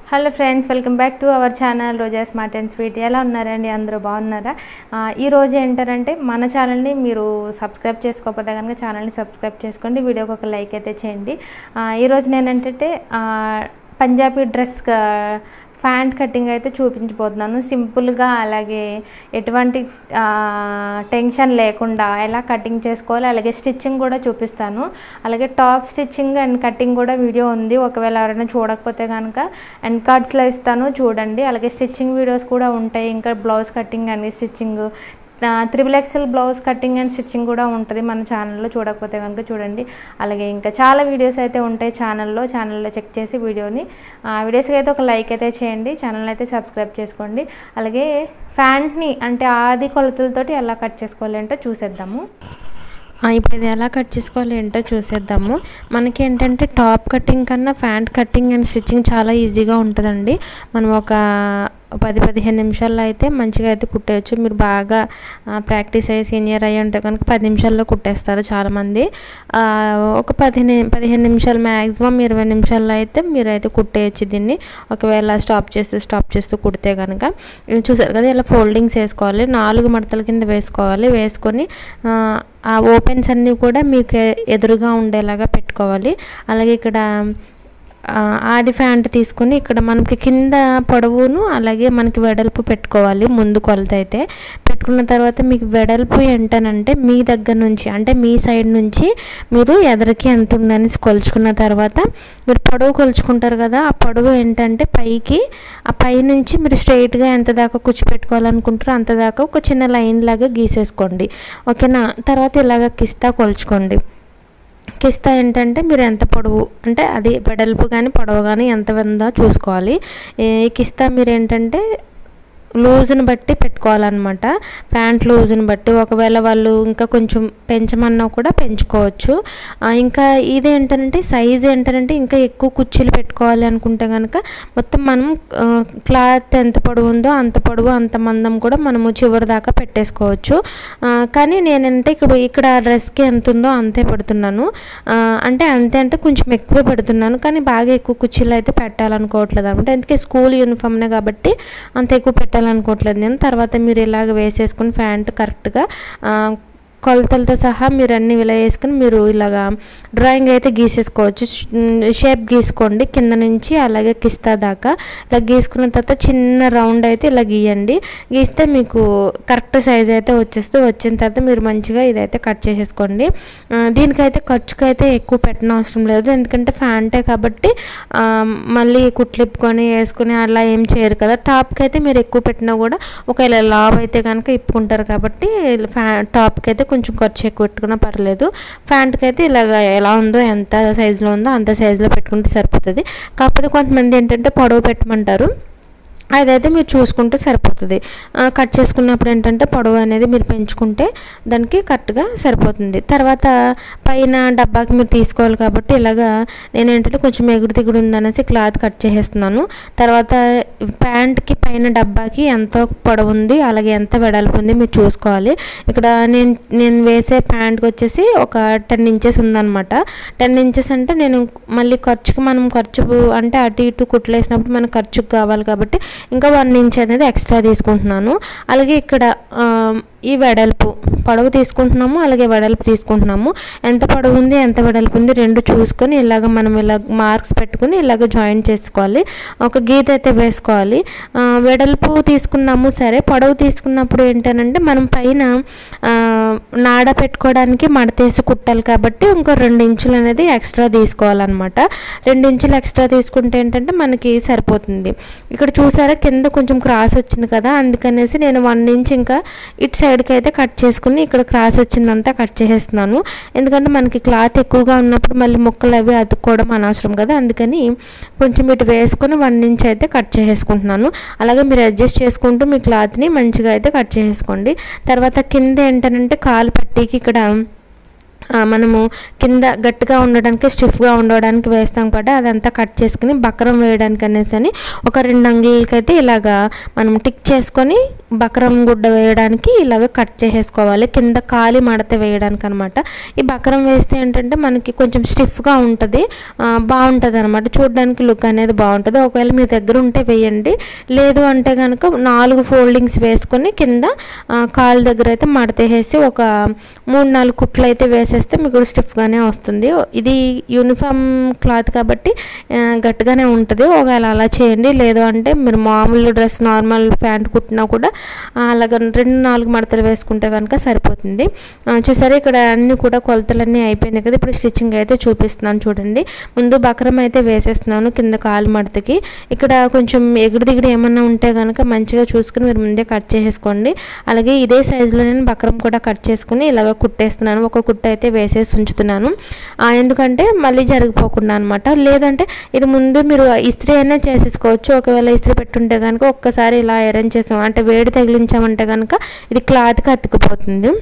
hello friends welcome back to our channel Roja smart and sweet ఎలా ఉన్నారండి అందరూ బాగున్నారా ఆ, ఈ రోజు ఏంటారంటే మన ఛానల్ని మీరు సబ్స్క్రైబ్ చేసుకోకపోతే కనుక ఛానల్ని సబ్స్క్రైబ్ చేసుకోండి వీడియోకి ఒక లైక్ అయితే చేయండి ఆ, ఈరోజు నేను ఏంటంటే ఆ, పంజాబీ డ్రెస్ ఫ్యాంట్ కటింగ్ అయితే చూపించబోతున్నాను సింపుల్గా అలాగే ఎటువంటి ఆ, టెన్షన్ లేకుండా ఎలా కటింగ్ చేసుకోవాలి అలాగే స్టిచ్చింగ్ కూడా చూపిస్తాను అలాగే టాప్ స్టిచ్చింగ్ అండ్ కటింగ్ కూడా వీడియో ఉంది ఒకవేళ ఎవరైనా చూడకపోతే కనుక అండ్ కార్డ్స్లో ఇస్తాను చూడండి అలాగే స్టిచ్చింగ్ వీడియోస్ కూడా ఉంటాయి ఇంకా blouse cutting and stitching triple XL blouse cutting and stitching కూడా ఉంటుంది మన ఛానల్లో చూడకపోతే కనుక చూడండి అలాగే ఇంకా చాలా వీడియోస్ అయితే ఉంటాయి ఛానల్లో ఛానల్లో చెక్ చేసి వీడియోని ఆ వీడియోస్కి అయితే ఒక లైక్ అయితే చేయండి ఛానల్ అయితే సబ్స్క్రైబ్ చేసుకోండి అలాగే ఫ్యాంట్ని అంటే ఆది కొలతలతోటి ఎలా కట్ చేసుకోవాలి అంటే చూసేద్దాము ఆ, ఇప్పుడు ఇది ఎలా కట్ చేసుకోవాలి ఏంటో చూసేద్దాము మనకి ఏంటంటే టాప్ కటింగ్ కన్నా ఫ్యాంట్ కటింగ్ అండ్ స్టిచ్చింగ్ చాలా ఈజీగా ఉంటుందండి మనం ఒక పది పదిహేను నిమిషాల్లో అయితే మంచిగా అయితే కుట్టేయచ్చు మీరు బాగా ఆ, ప్రాక్టీస్ అయ్యి సీనియర్ అయ్యి ఉంటే కనుక పది నిమిషాల్లో కుట్టేస్తారు చాలామంది ఆ, ఒక పదిహేను పదిహేను నిమిషాలు మ్యాక్సిమం ఇరవై నిమిషాల్లో అయితే మీరైతే కుట్టేయచ్చు దీన్ని ఒకవేళ స్టాప్ చేస్తూ స్టాప్ చేస్తూ కుడితే కనుక ఇది చూసారు కదా ఇలా ఫోల్డింగ్స్ వేసుకోవాలి నాలుగు మడతల కింద వేసుకోవాలి వేసుకొని ఆ, ఆ ఓపెన్స్ అన్నీ కూడా మీకు ఎ- ఎదురుగా ఉండేలాగా పెట్టుకోవాలి అలాగే ఇక్కడ ఆ, ఆది ఫ్యాంట్ తీసుకొని ఇక్కడ మనకి కింద పొడవును అలాగే మనకి వెడల్పు పెట్టుకోవాలి ముందు కొలత అయితే పెట్టుకున్న తర్వాత మీకు వెడల్పు ఏంటనంటే మీ దగ్గర నుంచి అంటే మీ సైడ్ నుంచి మీరు ఎదరికి ఎంత ఉందని కొలుచుకున్న తర్వాత మీరు పొడవు కొలుచుకుంటారు కదా ఆ పొడవు ఏంటంటే పైకి ఆ పై నుంచి మీరు స్ట్రైట్గా ఎంత దాకా కుచ్చి పెట్టుకోవాలనుకుంటారో అంత దాకా ఒక చిన్న లైన్ లాగా గీసేసుకోండి ఓకేనా తర్వాత ఇలాగ కిస్తా కొలుచుకోండి కిస్తా ఏంటంటే మీరు ఎంత పొడవు అంటే అది వెడల్పు కానీ పొడవు కానీ ఎంత ఉందో చూసుకోవాలి ఈ కిస్తా మీరు ఏంటంటే లూజ్ని బట్టి పెట్టుకోవాలన్నమాట ప్యాంట్ లూజ్ని బట్టి ఒకవేళ వాళ్ళు ఇంకా కొంచెం పెంచమన్నా కూడా పెంచుకోవచ్చు ఆ, ఇంకా ఇది ఏంటంటే సైజ్ ఏంటంటే ఇంకా ఎక్కువ కుర్చీలు పెట్టుకోవాలి అనుకుంటే కనుక మొత్తం మనం ఆ, క్లాత్ ఎంత పొడవు ఉందో అంత పొడవు అంత మందం కూడా మనము చివరి దాకా పెట్టేసుకోవచ్చు ఆ, కానీ నేనంటే ఇక్కడ ఇక్కడ డ్రెస్కి ఎంత ఉందో అంతే పెడుతున్నాను ఆ, అంటే అంతే అంటే కొంచెం ఎక్కువ పెడుతున్నాను కానీ బాగా ఎక్కువ కుర్చీలు అయితే పెట్టాలనుకోవట్లేదు అనమాట ఎందుకే స్కూల్ యూనిఫామ్నే కాబట్టి అంత ఎక్కువ పెట్టాలనుకోవట్లేదు నేను తర్వాత మీరు ఇలాగ వేసేసుకుని ప్యాంట్ కరెక్ట్గా ఆ, కొలతలతో సహా మీరు అన్ని ఇలా వేసుకుని మీరు ఇలాగా డ్రాయింగ్ అయితే గీసేసుకోవచ్చు షేప్ గీసుకోండి కింద నుంచి అలాగే కిస్తా దాకా ఇలా గీసుకున్న తర్వాత చిన్న రౌండ్ అయితే ఇలా గీయండి గీస్తే మీకు కరెక్ట్ సైజ్ అయితే వచ్చేస్తే వచ్చిన తర్వాత మీరు మంచిగా ఇదైతే కట్ చేసేసుకోండి ఆ, దీనికైతే ఖర్చుకైతే ఎక్కువ పెట్టిన అవసరం లేదు ఎందుకంటే ఫ్యాంటే కాబట్టి ఆ, మళ్ళీ కుట్లిప్పుకొని వేసుకొని అలా ఏం చేయరు కదా టాప్కి అయితే మీరు ఎక్కువ పెట్టినా కూడా ఒకవేళ లావ్ అయితే కనుక ఇప్పుకుంటారు కాబట్టి ఫ్యా టాప్కి అయితే కొంచెం ఖర్చు ఎక్కువ పెట్టుకున్నా పర్లేదు ప్యాంట్కి అయితే ఇలాగ ఎలా ఉందో ఎంత సైజులో ఉందో అంత సైజులో పెట్టుకుంటే సరిపోతుంది కాకపోతే కొంతమంది ఏంటంటే పొడవు పెట్టమంటారు అదైతే మీరు చూసుకుంటే సరిపోతుంది ఆ, కట్ చేసుకున్నప్పుడు ఏంటంటే పొడవు అనేది మీరు పెంచుకుంటే దానికి కరెక్ట్గా సరిపోతుంది తర్వాత పైన డబ్బాకి మీరు తీసుకోవాలి కాబట్టి ఇలాగా నేను ఏంటంటే కొంచెం ఎగుడు దిగుడు ఉందనేసి క్లాత్ కట్ చేసేస్తున్నాను తర్వాత ప్యాంట్కి పైన డబ్బాకి ఎంత పొడవు ఉంది అలాగే ఎంత వెడల్పు ఉంది మీరు చూసుకోవాలి ఇక్కడ నేను నేను వేసే ప్యాంట్కి వచ్చేసి ఒక టెన్ ఇంచెస్ ఉందన్నమాట టెన్ ఇంచెస్ అంటే నేను మళ్ళీ ఖర్చుకి మనం ఖర్చు అంటే అటు ఇటు కుట్లేసినప్పుడు మనకు ఖర్చుకు కావాలి కాబట్టి ఇంకా వన్ ఇంచ్ అనేది ఎక్స్ట్రా తీసుకుంటున్నాను అలాగే ఇక్కడ ఆ, ఈ వెడల్పు పొడవు తీసుకుంటున్నాము అలాగే వెడల్పు తీసుకుంటున్నాము ఎంత పొడవు ఉంది ఎంత వెడల్పు ఉంది రెండు చూసుకొని ఇలాగ మనం ఇలా మార్క్స్ పెట్టుకుని ఇలాగ జాయిన్ చేసుకోవాలి ఒక గీత అయితే వేసుకోవాలి ఆ, వెడల్పు తీసుకున్నాము సరే పొడవు తీసుకున్నప్పుడు ఏంటనంటే మనం పైన ఆ, నాడ పెట్టుకోవడానికి మడతేసి కుట్టాలి కాబట్టి ఇంకో రెండు ఇంచులు అనేది ఎక్స్ట్రా తీసుకోవాలన్నమాట రెండు ఇంచులు ఎక్స్ట్రా తీసుకుంటే ఏంటంటే మనకి సరిపోతుంది ఇక్కడ చూసారా కింద కొంచెం క్రాస్ వచ్చింది కదా అందుకనేసి నేను వన్ ఇంచ్ ఇంకా ఇటు సైడ్కి అయితే కట్ చేసుకుని ఇక్కడ క్రాస్ వచ్చిందంతా కట్ చేసేస్తున్నాను ఎందుకంటే మనకి క్లాత్ ఎక్కువగా ఉన్నప్పుడు మళ్ళీ ముక్కలు అవి అతుక్కోవడం అనవసరం కదా అందుకని కొంచెం ఇటు వేసుకొని వన్ ఇంచ్ అయితే కట్ చేసేసుకుంటున్నాను అలాగే మీరు అడ్జస్ట్ చేసుకుంటూ మీ క్లాత్ని మంచిగా అయితే కట్ చేసేసుకోండి తర్వాత కింద ఏంటంటే కాలు పట్టీకి ఇక్కడ ఆ, మనము కింద గట్టిగా ఉండడానికి స్టిఫ్గా ఉండడానికి వేస్తాం కదా అదంతా కట్ చేసుకుని బక్రం వేయడానికి అనేసి అని ఒక రెండు అంగుళాలకి అయితే ఇలాగా మనం టిక్ చేసుకొని బక్రం గుడ్డ వేయడానికి ఇలాగ కట్ చేసేసుకోవాలి కింద కాలి మడత వేయడానికి అనమాట ఈ బక్రం వేస్తే ఏంటంటే మనకి కొంచెం స్టిఫ్గా ఉంటుంది బాగుంటుంది అనమాట చూడడానికి లుక్ అనేది బాగుంటుంది ఒకవేళ మీ దగ్గర ఉంటే వేయండి లేదు అంటే కనుక నాలుగు ఫోల్డింగ్స్ వేసుకొని కింద ఆ, కాలు దగ్గర అయితే మడత వేసి ఒక మూడు నాలుగు కుట్లు అయితే వేసేస్తే మీకు స్టిఫ్గానే వస్తుంది ఇది యూనిఫామ్ క్లాత్ కాబట్టి ఆ, గట్టిగానే ఉంటుంది ఒకవేళ అలా చేయండి లేదు అంటే మీరు మామూలు డ్రెస్ నార్మల్ ప్యాంట్ కుట్టినా కూడా ఆ, అలాగ రెండు నాలుగు మడతలు వేసుకుంటే కనుక సరిపోతుంది ఆ, చూసారా ఇక్కడ అన్నీ కూడా కొలతలన్నీ అయిపోయినాయి కదా ఇప్పుడు స్టిచ్చింగ్ అయితే చూపిస్తున్నాను చూడండి ముందు బక్రం అయితే వేసేస్తున్నాను కింద కాలు మడతకి ఇక్కడ కొంచెం ఎగుడు దిగుడు ఏమన్నా ఉంటే కనుక మంచిగా చూసుకుని మీరు ముందే కట్ చేసేసుకోండి అలాగే ఇదే సైజులో నేను బక్రం కూడా కట్ చేసుకుని ఇలాగ కుట్టేస్తున్నాను ఒక కుట్ట అయితే వేసేసి ఉంచుతున్నాను ఆ, ఎందుకంటే మళ్ళీ జరిగిపోకుండా అనమాట లేదంటే ఇది ముందు మీరు ఇస్త్రీ అయినా చేసేసుకోవచ్చు ఒకవేళ ఇస్త్రీ పెట్టుంటే కనుక ఒక్కసారి ఇలా అరేంజ్ చేసాం అంటే వేడి తగిలించామంటే కనుక ఇది క్లాత్కి అతుక్కుపోతుంది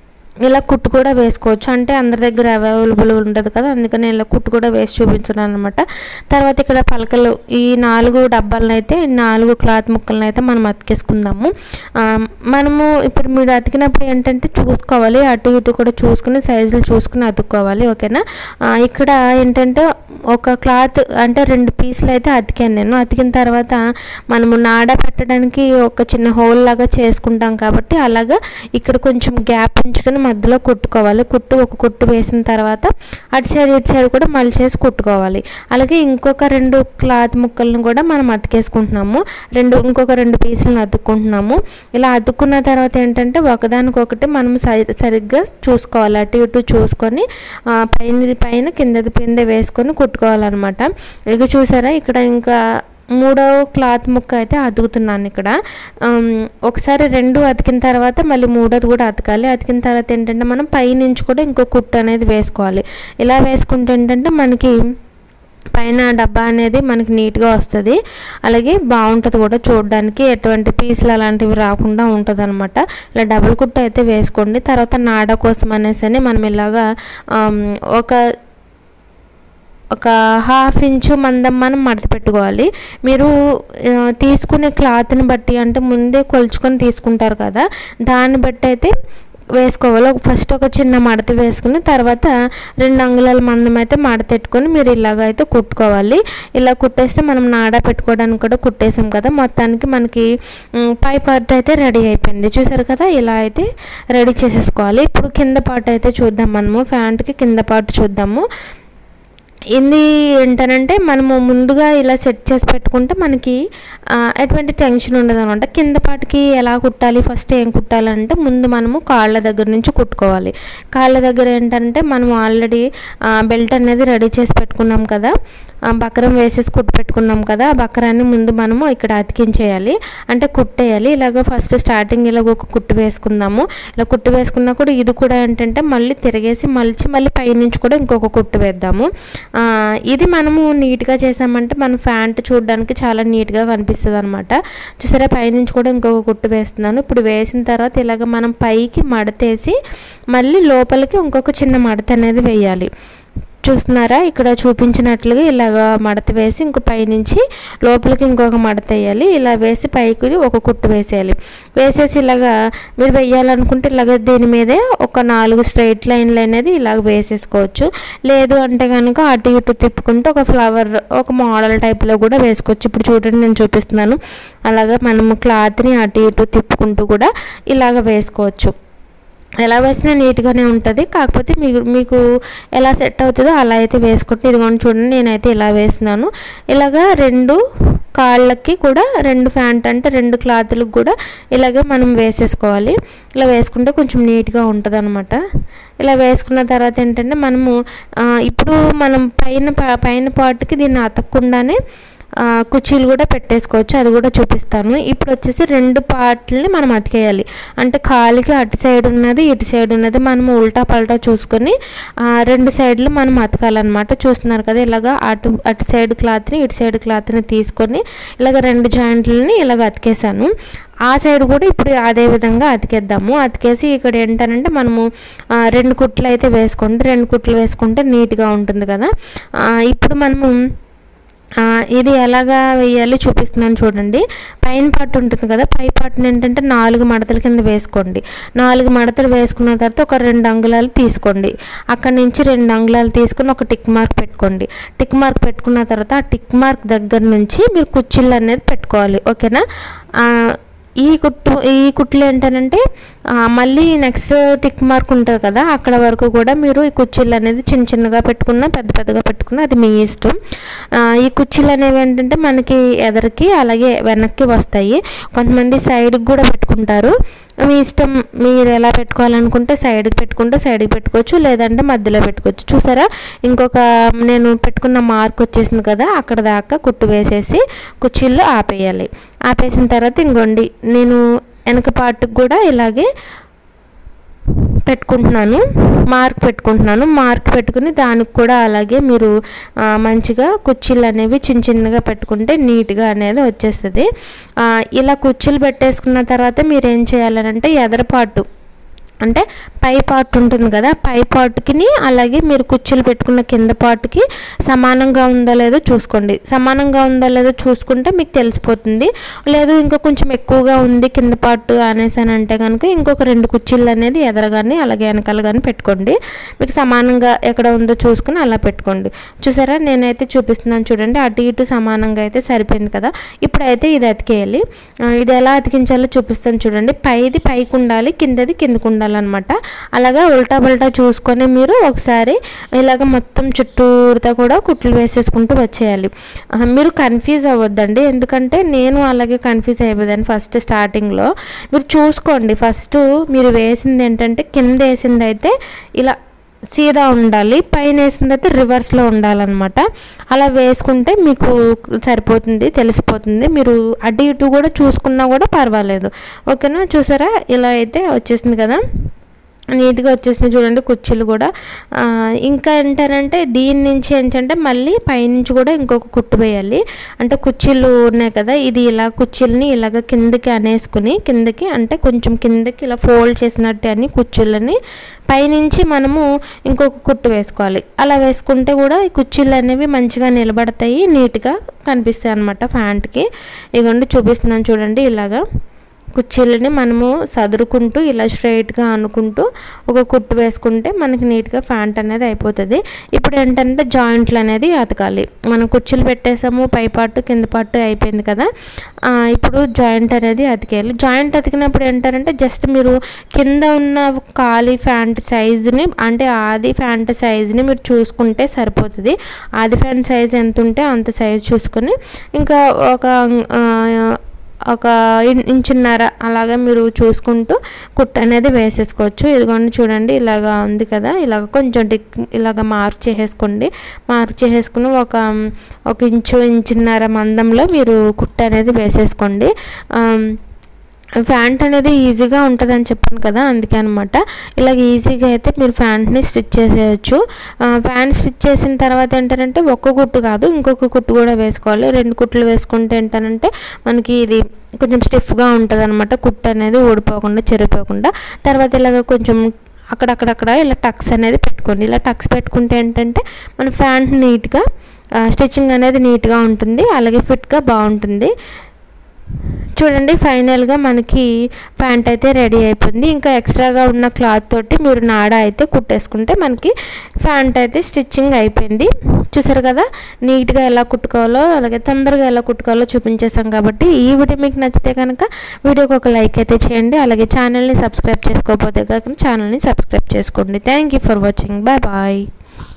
ఇలా కుట్టు కూడా వేసుకోవచ్చు అంటే అందరి దగ్గర అవైలబుల్ ఉండదు కదా అందుకని ఇలా కుట్టు కూడా వేసి చూపించున్నాను అనమాట తర్వాత ఇక్కడ పలకలు ఈ నాలుగు డబ్బాలను అయితే ఈ నాలుగు క్లాత్ ముక్కలను అయితే మనం అతికేసుకుందాము ఆ, మనము ఇప్పుడు మీరు అతికినప్పుడు ఏంటంటే చూసుకోవాలి అటు ఇటు కూడా చూసుకుని సైజులు చూసుకుని అతుక్కోవాలి ఓకేనా ఆ, ఇక్కడ ఏంటంటే ఒక క్లాత్ అంటే రెండు పీసులు అయితే అతికాను నేను అతికిన తర్వాత మనము నాడ పెట్టడానికి ఒక చిన్న హోల్ లాగా చేసుకుంటాం కాబట్టి అలాగా ఇక్కడ కొంచెం గ్యాప్ ఉంచుకొని మధ్యలో కుట్టుకోవాలి కుట్టు ఒక కుట్టు వేసిన తర్వాత అటు సైడ్ ఇటు సైడ్ కూడా మలిచేసి కుట్టుకోవాలి అలాగే ఇంకొక రెండు క్లాత్ ముక్కలను కూడా మనం అతికేసుకుంటున్నాము రెండు ఇంకొక రెండు పీసులను అతుక్కుంటున్నాము ఇలా అతుక్కున్న తర్వాత ఏంటంటే ఒకదానికొకటి మనం సరి సరిగ్గా చూసుకోవాలి అటు ఇటు చూసుకొని ఆ, పైనది పైన కిందది కింద వేసుకొని కుట్టుకోవాలన్నమాట ఇక చూసారా ఇక్కడ ఇంకా మూడో క్లాత్ ముక్క అయితే అతుకుతున్నాను ఇక్కడ ఆమ్, ఒకసారి రెండు అతికిన తర్వాత మళ్ళీ మూడోది కూడా అతకాలి అతికిన తర్వాత ఏంటంటే మనం పైనుంచి కూడా ఇంకో కుట్టు అనేది వేసుకోవాలి ఇలా వేసుకుంటే ఏంటంటే మనకి పైన డబ్బా అనేది మనకి నీట్గా వస్తుంది అలాగే బాగుంటుంది కూడా చూడడానికి ఎటువంటి పీసులు అలాంటివి రాకుండా ఉంటుంది అనమాట ఇలా డబుల్ కుట్టు అయితే వేసుకోండి తర్వాత నాడ కోసం అనేసి అని మనం ఇలాగా ఆమ్, ఒక ఒక హాఫ్ ఇంచు మందం మనం మడత పెట్టుకోవాలి మీరు ఆ, తీసుకునే క్లాత్ని బట్టి అంటే ముందే కొలుచుకొని తీసుకుంటారు కదా దాన్ని బట్టి అయితే వేసుకోవాలి ఒక- ఫస్ట్ ఒక చిన్న మడత వేసుకుని తర్వాత రెండు అంగుళాల మందం అయితే మడత పెట్టుకొని మీరు ఇలాగ అయితే కుట్టుకోవాలి ఇలా కుట్టేస్తే మనం నాడ పెట్టుకోవడానికి కూడా కుట్టేసాం కదా మొత్తానికి మనకి మ్, పై పార్ట్ అయితే రెడీ అయిపోయింది చూసారు కదా ఇలా అయితే రెడీ చేసేసుకోవాలి ఇప్పుడు కింద పార్ట్ అయితే చూద్దాం మనము ప్యాంట్కి కింద పార్ట్ చూద్దాము ఇది ఏంటనంటే మనము ముందుగా ఇలా సెట్ చేసి పెట్టుకుంటే మనకి ఆ, ఎటువంటి టెన్షన్ ఉండదు అనమాట కింద పాటికి ఎలా కుట్టాలి ఫస్ట్ ఏం కుట్టాలంటే ముందు మనము కాళ్ళ దగ్గర నుంచి కుట్టుకోవాలి కాళ్ళ దగ్గర ఏంటంటే మనం ఆల్రెడీ బెల్ట్ అనేది రెడీ చేసి పెట్టుకున్నాం కదా ఆ, బక్రం వేసేసి కుట్టు పెట్టుకున్నాం కదా ఆ బక్రాన్ని ముందు మనము ఇక్కడ అతికించేయాలి అంటే కుట్టేయాలి ఇలాగ ఫస్ట్ స్టార్టింగ్ ఇలాగ ఒక కుట్టు వేసుకుందాము ఇలా కుట్టు వేసుకున్నా కూడా ఇది కూడా ఏంటంటే మళ్ళీ తిరిగేసి మలిచి మళ్ళీ పైనుంచి కూడా ఇంకొక కుట్టు వేద్దాము ఆ, ఇది మనము నీట్గా చేసామంటే మన ప్యాంట్ చూడడానికి చాలా నీట్గా కనిపిస్తుంది అనమాట చూసారా పైనుంచి కూడా ఇంకొక కుట్టు వేస్తున్నాను ఇప్పుడు వేసిన తర్వాత ఇలాగ మనం పైకి మడతేసి మళ్ళీ లోపలికి ఇంకొక చిన్న మడత అనేది వేయాలి చూస్తున్నారా ఇక్కడ చూపించినట్లుగా ఇలాగ మడత వేసి ఇంకో పైనుంచి లోపలికి ఇంకొక మడత వేయాలి ఇలా వేసి పైకి ఒక కుట్టు వేసేయాలి వేసేసి ఇలాగా మీరు వేయాలనుకుంటే ఇలాగ దీని మీదే ఒక నాలుగు స్ట్రైట్ లైన్లు అనేది ఇలాగ వేసేసుకోవచ్చు లేదు అంటే కనుక అటు ఇటు తిప్పుకుంటూ ఒక ఫ్లవర్ ఒక మోడల్ టైప్లో కూడా వేసుకోవచ్చు ఇప్పుడు చూడండి నేను చూపిస్తున్నాను అలాగా మనము క్లాత్ని అటు ఇటు తిప్పుకుంటూ కూడా ఇలాగ వేసుకోవచ్చు ఎలా వేసినా నీట్గానే ఉంటుంది కాకపోతే మీకు మీకు ఎలా సెట్ అవుతుందో అలా అయితే వేసుకుంటే ఇదిగోండి చూడండి నేనైతే ఇలా వేసినాను ఇలాగా రెండు కాళ్ళకి కూడా రెండు ప్యాంట్ అంటే రెండు క్లాతులకు కూడా ఇలాగే మనం వేసేసుకోవాలి ఇలా వేసుకుంటే కొంచెం నీట్గా ఉంటుంది అనమాట ఇలా వేసుకున్న తర్వాత ఏంటంటే మనము ఆ, ఇప్పుడు మనం పైన ప- పైన పార్ట్కి దీన్ని అతకకుండానే ఆ, కుర్చీలు కూడా పెట్టేసుకోవచ్చు అది కూడా చూపిస్తాను ఇప్పుడు వచ్చేసి రెండు పార్ట్లని మనం అతికేయాలి అంటే కాలికి అటు సైడ్ ఉన్నది ఇటు సైడ్ ఉన్నది మనం ఉల్టా పల్టా చూసుకొని ఆ, రెండు సైడ్లు మనం అతకాలన్నమాట చూస్తున్నారు కదా ఇలాగ అటు అటు సైడ్ క్లాత్ని ఇటు సైడ్ క్లాత్ని తీసుకొని ఇలాగ రెండు జాయింట్లని ఇలాగ అతికేసాను ఆ సైడ్ కూడా ఇప్పుడు అదే విధంగా అతికేద్దాము అతికేసి ఇక్కడ ఏంటంటే మనము ఆ, రెండు కుట్లు అయితే వేసుకోండి రెండు కుట్లు వేసుకుంటే నీట్గా ఉంటుంది కదా ఆ, ఇప్పుడు మనము ఆ, ఇది ఎలాగా వేయాలి చూపిస్తున్నాను చూడండి పైన పార్ట్ ఉంటుంది కదా పై పార్ట్ని ఏంటంటే నాలుగు మడతల కింద వేసుకోండి నాలుగు మడతలు వేసుకున్న తర్వాత ఒక రెండు అంగుళాలు తీసుకోండి అక్కడి నుంచి రెండు అంగుళాలు తీసుకుని ఒక టిక్ మార్క్ పెట్టుకోండి టిక్ మార్క్ పెట్టుకున్న తర్వాత ఆ టిక్ మార్క్ దగ్గర నుంచి మీరు కుచ్చిళ్ళు అనేది పెట్టుకోవాలి ఓకేనా ఆ, ఈ కుట్టు ఈ కుట్లు ఏంటంటే ఆ, మళ్ళీ నెక్స్ట్ టిక్ మార్క్ ఉంటుంది కదా అక్కడ వరకు కూడా మీరు ఈ కుర్చీలు అనేది చిన్న చిన్నగా పెట్టుకున్నా పెద్ద పెద్దగా పెట్టుకున్నా అది మీ ఇష్టం ఆ, ఈ కుర్చీలు అనేవి ఏంటంటే మనకి ఎదరికి అలాగే వెనక్కి వస్తాయి కొంతమంది సైడ్కి కూడా పెట్టుకుంటారు మీ ఇష్టం మీరు ఎలా పెట్టుకోవాలనుకుంటే సైడ్కి పెట్టుకుంటే సైడ్కి పెట్టుకోవచ్చు లేదంటే మధ్యలో పెట్టుకోవచ్చు చూసారా ఇంకొక నేను పెట్టుకున్న మార్క్ వచ్చేసింది కదా అక్కడ దాకా కుట్టు వేసేసి కుర్చీల్లో ఆపేయాలి ఆపేసిన తర్వాత ఇంకోండి నేను వెనక పార్ట్కి కూడా ఇలాగే పెట్టుకుంటున్నాను మార్క్ పెట్టుకుంటున్నాను మార్క్ పెట్టుకుని దానికి కూడా అలాగే మీరు ఆ, మంచిగా కుర్చీలు అనేవి చిన్న చిన్నగా పెట్టుకుంటే నీట్గా అనేది వచ్చేస్తుంది ఆ, ఇలా కుర్చీలు పెట్టేసుకున్న తర్వాత మీరు ఏం చేయాలంటే ఎదరపాటు అంటే పై పార్ట్ ఉంటుంది కదా పై పార్ట్కి అలాగే మీరు కుర్చీలు పెట్టుకున్న కింద పార్ట్కి సమానంగా ఉందో లేదో చూసుకోండి సమానంగా ఉందో లేదో చూసుకుంటే మీకు తెలిసిపోతుంది లేదు ఇంకా కొంచెం ఎక్కువగా ఉంది కింద పార్ట్ అనేసి అని అంటే కనుక ఇంకొక రెండు కుర్చీలు అనేది ఎదరగానే అలాగే వెనకాల కానీ పెట్టుకోండి మీకు సమానంగా ఎక్కడ ఉందో చూసుకుని అలా పెట్టుకోండి చూసారా నేనైతే చూపిస్తున్నాను చూడండి అటు ఇటు సమానంగా అయితే సరిపోయింది కదా ఇప్పుడైతే ఇది అతికేయాలి ఆ, ఇది ఎలా అతికించాలో చూపిస్తాను చూడండి పైది పైకి ఉండాలి కిందది కిందకు ఉండాలన్నమాట అలాగా ఉల్టా పల్టా చూసుకొని మీరు ఒకసారి ఇలాగ మొత్తం చుట్టూరుతా కూడా కుట్లు వేసేసుకుంటూ వచ్చేయాలి ఆ, మీరు కన్ఫ్యూజ్ అవ్వద్దండి ఎందుకంటే నేను అలాగే కన్ఫ్యూజ్ అయిపోయాను ఫస్ట్ స్టార్టింగ్లో మీరు చూసుకోండి ఫస్ట్ మీరు వేసింది ఏంటంటే కింద వేసింది అయితే ఇలా సీదా ఉండాలి పైన వేసింది అయితే రివర్స్లో ఉండాలన్నమాట అలా వేసుకుంటే మీకు సరిపోతుంది తెలిసిపోతుంది మీరు అటు ఇటు కూడా చూసుకున్నా కూడా పర్వాలేదు ఓకేనా చూసారా ఇలా అయితే వచ్చేసింది కదా నీట్గా వచ్చేసినాయి చూడండి కుర్చీలు కూడా ఆ, ఇంకా ఏంటంటే దీని నుంచి ఏంటంటే మళ్ళీ పైనుంచి కూడా ఇంకొక కుట్టు వేయాలి అంటే కుర్చీలు ఉన్నాయి కదా ఇది ఇలా కుర్చీలని ఇలాగ కిందకి అనేసుకుని కిందకి అంటే కొంచెం కిందకి ఇలా ఫోల్డ్ చేసినట్టు అని కుర్చీలని పైనుంచి మనము ఇంకొక కుట్టు వేసుకోవాలి అలా వేసుకుంటే కూడా ఈ కుర్చీలు అనేవి మంచిగా నిలబడతాయి నీట్గా కనిపిస్తాయి అన్నమాట ఫ్యాంట్కి ఇగోండి చూపిస్తున్నాను చూడండి ఇలాగా కుర్చీలని మనము సదురుకుంటూ ఇలా స్ట్రైట్గా అనుకుంటూ ఒక కుట్టు వేసుకుంటే మనకి నీట్గా ఫ్యాంట్ అనేది అయిపోతుంది ఇప్పుడు ఏంటంటే జాయింట్లు అనేది అతకాలి మనం కుర్చీలు పెట్టేసాము పై పార్ట్ కింద పార్ట్ అయిపోయింది కదా ఆ, ఇప్పుడు జాయింట్ అనేది అతికేయాలి జాయింట్ అతికినప్పుడు ఏంటంటే జస్ట్ మీరు కింద ఉన్న ఖాళీ ఫ్యాంట్ సైజుని అంటే ఆది ఫ్యాంట్ సైజుని మీరు చూసుకుంటే సరిపోతుంది ఆది ఫ్యాంట్ సైజ్ ఎంత ఉంటే అంత సైజ్ చూసుకొని ఇంకా ఒక ఆ, ఒక ఇన్- ఇంచున్నర అలాగా మీరు చూసుకుంటూ కుట్టు అనేది వేసేసుకోవచ్చు ఇదిగోండి చూడండి ఇలాగా ఉంది కదా ఇలాగ కొంచెం డిక్ ఇలాగ మార్క్ చేసేసుకోండి మార్క్ చేసేసుకుని ఒక ఒక ఇంచు ఇంచున్నర మందంలో మీరు కుట్టు అనేది వేసేసుకోండి ఆమ్, ఫ్యాంట్ అనేది ఈజీగా ఉంటుందని చెప్పాను కదా అందుకే అనమాట ఇలాగ ఈజీగా అయితే మీరు ఫ్యాంట్ని స్టిచ్ చేసేయచ్చు ఫ్యాంట్ స్టిచ్ చేసిన తర్వాత ఏంటంటే ఒక్క కుట్టు కాదు ఇంకొక కుట్టు కూడా వేసుకోవాలి రెండు కుట్లు వేసుకుంటే ఏంటంటే మనకి ఇది కొంచెం స్టిఫ్గా ఉంటుంది అనమాట కుట్టు అనేది ఊడిపోకుండా చెరిపోకుండా తర్వాత ఇలాగ కొంచెం అక్కడక్కడక్కడ ఇలా టక్స్ అనేది పెట్టుకోండి ఇలా టక్స్ పెట్టుకుంటే ఏంటంటే మన ఫ్యాంట్ నీట్గా స్టిచ్చింగ్ అనేది నీట్గా ఉంటుంది అలాగే ఫిట్గా బాగుంటుంది చూడండి ఫైనల్గా మనకి ప్యాంట్ అయితే రెడీ అయిపోయింది ఇంకా ఎక్స్ట్రాగా ఉన్న క్లాత్ తోటి మీరు నాడ అయితే కుట్టేసుకుంటే మనకి ప్యాంట్ అయితే స్టిచ్చింగ్ అయిపోయింది చూసారు కదా నీట్గా ఎలా కుట్టుకోవాలో అలాగే తొందరగా ఎలా కుట్టుకోవాలో చూపించేసాం కాబట్టి ఈ వీడియో మీకు నచ్చితే కనుక వీడియోకి ఒక లైక్ అయితే చేయండి అలాగే ఛానల్ని సబ్స్క్రైబ్ చేసుకోకపోతే కనుక ఛానల్ని సబ్స్క్రైబ్ చేసుకోండి thank you for watching bye bye